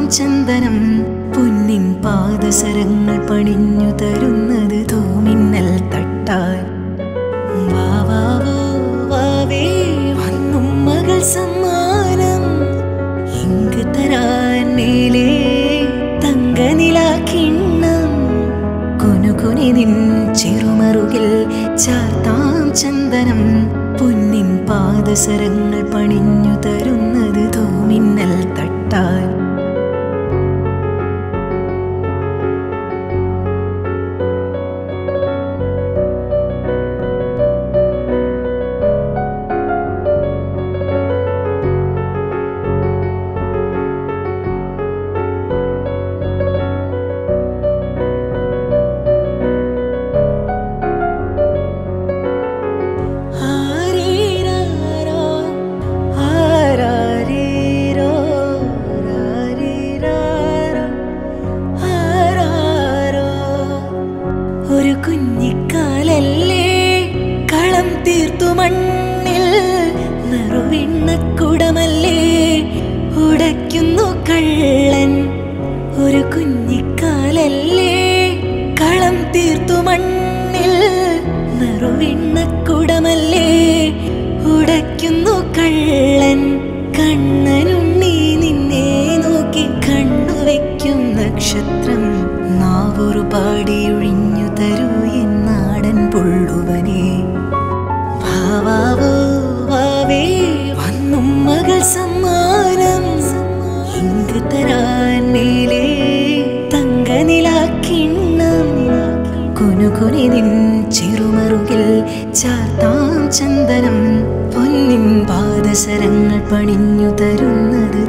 ചന്ദനം പൊന്നിൻ പാദസരങ്ങൾ പണിഞ്ഞു തരുന്നത് തൂമിന്നൽ തട്ടാൻ വാവാവോ വാവേ വന്നും മകൾ സമ്മാനം ഇങ്ക് തരാൻ മേലേ തങ്കനിലാക്കിണ്ണം കുനുകുനി നിൻ ചെറുമറുകിൽ ചാർത്താം ചന്ദനം പൊന്നിൻ പാദസരങ്ങൾ പണിഞ്ഞു തരുന്നത് തൂമിന്നൽ തട്ടാൻ ആരീരാരോ, ആരാരീരോ, ആരീരാരോ, ആരാരോ. ഒരു കുഞ്ഞിക്കാലല്ലേ കളം തീർത്തു മണ്ണിൽ നറുവിണ്ണക്കുടമല്ലേ ഉടയ്ക്കുന്നു കള്ളൻ ഒരു കുഞ്ഞിക്കാലല്ലേ കളം തീർത്തു മണ്ണിൽ നറുവിണ്ണക്കുടമല്ലേ ഉടയ്ക്കുന്നു കള്ളൻ കണ്ണനുണ്ണി നിന്നെ നോക്കി കണ്ണുവെക്കും നക്ഷത്രം നാവൊരു പാടിയൊഴിഞ്ഞു തരൂ എന്നാടൻ പുള്ളുവനെ ഭാവാവോ വാവേ വന്നും മകൾ സമ്മാനം ഇങ്ക് തരാൻ മേലേ തങ്കനിലാക്കിണ്ണം കുനുകുനി നിൻ ചെറുമറുകിൽ ചാർത്താം ചന്ദനം പൊന്നിൻ പാദസരങ്ങൾ പണിഞ്ഞു തരുന്നത്